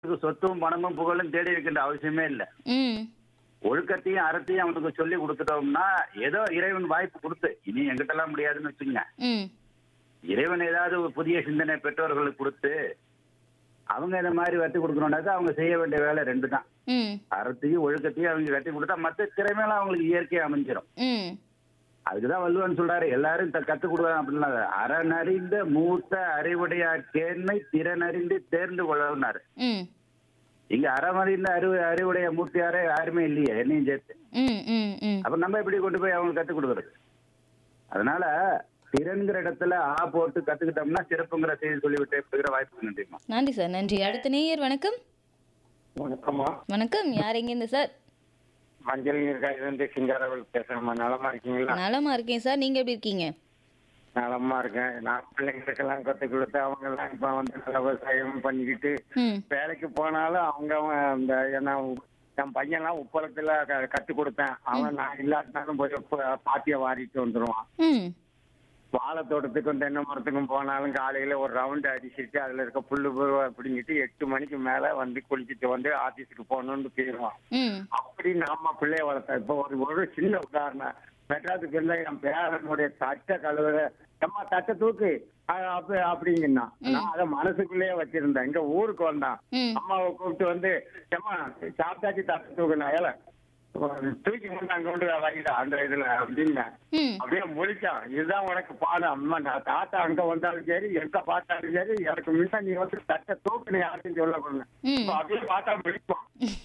சொத்தும் பணமும் புகழும் தேடி வைக்கின்ற அவசியமே இல்லை ம் ஒழுக்கத்தையும் அறத்தையும் அவனுக்கு சொல்லி கொடுத்துட்டோம்னா ஏதோ இறைவன் வாய்ப்பு கொடுத்து இனி எங்கிட்ட எல்லாம் முடியாதுன்னு வச்சுங்க ம் இறைவன் ஏதாவது ஒரு புதிய சிந்தனை பெற்றோர்களுக்கு கொடுத்து அவங்க இந்த மாதிரி வட்டி கொடுக்கணும்னாக்கா அவங்க செய்ய வேண்டிய வேலை ரெண்டு தான் ம் அறத்தையும் ஒழுக்கத்தையும் அவங்க கட்டி கொடுத்தா மற்ற திறமையெல்லாம் அவங்களுக்கு இயற்கையா அமைஞ்சிடும் ம் அதுக்குதான் வள்ளுவன் சொல்றாரு எல்லாரும் த- கத்துக் கொடுக்கலாம் அப்படின்னா அறனறிந்த மூத்த அறிவுடையார் கேண்மை திறனறிந்து தேர்ந்து கொள்ளனாரு ம் இங்க அறமறிந்த அறிவு அறிவுடைய மூர்த்தியாரே யாருமே இல்லையே என்னையும் சேர்த்து ம் ம் ம் அப்ப நம்ம எப்படி கொண்டு போய் அவங்களுக்கு கத்துக் கொடுக்கறது அதனால திறன்கிற இடத்துல ஆ போட்டு கத்துக்கிட்டோம்னா சிறப்புங்கிற செய்தி சொல்லிவிட்டு இருக்கிற வாய்ப்பு நன்றிமா நன்றி சார் நன்றி அடுத்த நேயர் வணக்கம் வணக்கம்மா வணக்கம் யார் எங்கேருந்து சார் மஞ்சள் நீர்காய் வந்து சிங்காரவல் பேசுறேம்மா நலமா இருக்கீங்களா நலமா இருக்கேன் சார் நீங்க எப்படி இருக்கீங்க நலமா இருக்கேன் நான் பிள்ளைங்களுக்கெல்லாம் கற்றுக் கொடுத்து அவங்க எல்லாம் இப்ப வந்து நல்ல விவசாயம் பண்ணிக்கிட்டு ம் வேலைக்கு போனாலும் அவங்க அந்த என்ன என் பையன்லாம் உப்பளத்துல க- கத்துக் கொடுத்தேன் அவன் நான் இல்லாட்டினாலும் போய் உப்பு- பாத்திய வாரிட்டு வந்துருவான் ம் வாழை தோட்டத்துக்கும் தென்னை மரத்துக்கும் போனாலும் காலையில ஒரு ரவுண்ட் அடிச்சிட்டு அதுல இருக்க புல்லு புழுவை பிடிங்கிட்டு எட்டு மணிக்கு மேல வந்து குளிச்சுட்டு வந்து ஆபீஸுக்கு போகணும்னு போயிடுவான் ம் அப்படி நாம பிள்ளைய வளர்த்தோம் இப்போ ஒரு ஒரு சின்ன உதாரணம் மெட்ராஸுக்கு இருந்த என் பேரனுடைய தட்டை கழுவுற எம்மா தட்டை தூக்கு அஹ் அப்ப அப்படிங்கன்னா நான் அதை மனசுக்குள்ளேயே வச்சிருந்தேன் இங்க ஊருக்கு வந்தான் ம் அம்மாவை கூப்பிட்டு வந்து எம்மா சாப்பிட்டாச்சு தட்டை தூக்குனா ஏல தூக்கி கொண்டு அங்க கொண்டு வாங்கிட்டா அந்த இதுல அப்படின்னேன் ம் அப்படியே முழிச்சான் இதுதான் உனக்கு பாடம் அம்மா நான் தாத்தா அங்க வந்தாலும் சரி எங்க பார்த்தாலும் சரி எனக்கு முன்ன நீ வந்து தட்டை தூக்குன்னு யாருக்கும் சொல்லக்கூடாது ம். அப்படியே பார்த்தா முழிப்பான்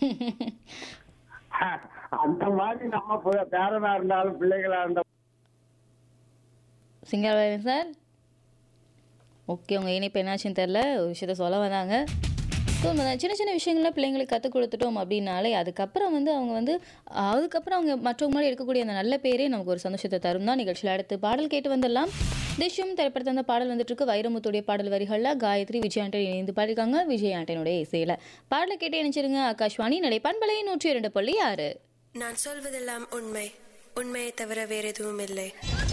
அந்த மாதிரி நம்ம பு- பேரனா இருந்தாலும் பிள்ளைகளா இருந்தாலும் சிங்கர்வேலன் சார் ஓகே உங்கள் இணைப்பு என்னாச்சுன்னு தெரில ஒரு விஷயத்த சொல்ல வந்தாங்க ஸோ சின்ன சின்ன விஷயங்களை பிள்ளைங்களுக்கு கற்றுக் கொடுத்துட்டோம் அப்படின்னாலே அதுக்கப்புறம் வந்து அவங்க வந்து அதுக்கப்புறம் அவங்க மற்றவங்க முன்னாடி எடுக்கக்கூடிய அந்த நல்ல பேரே நமக்கு ஒரு சந்தோஷத்தை தரும் தான் நிகழ்ச்சியில் அடுத்து பாடல் கேட்டு வந்துடலாம் திஷ்யம் திரைப்படத்தில் அந்த பாடல் வந்துட்டு இருக்கு வைரமுத்துடைய பாடல் வரிகளில் காயத்ரி விஜய் ஆண்டன் இணைந்து பாடிருக்காங்க விஜய் ஆண்டனுடைய இசையில் பாடலை கேட்டு இணைச்சிருங்க ஆகாஷ்வாணி நடை பண்பலை நூற்றி இரண்டு புள்ளி ஆறு நான் சொல்வதெல்லாம் உண்மை உண்மையை தவிர வேற எதுவும் இல்லை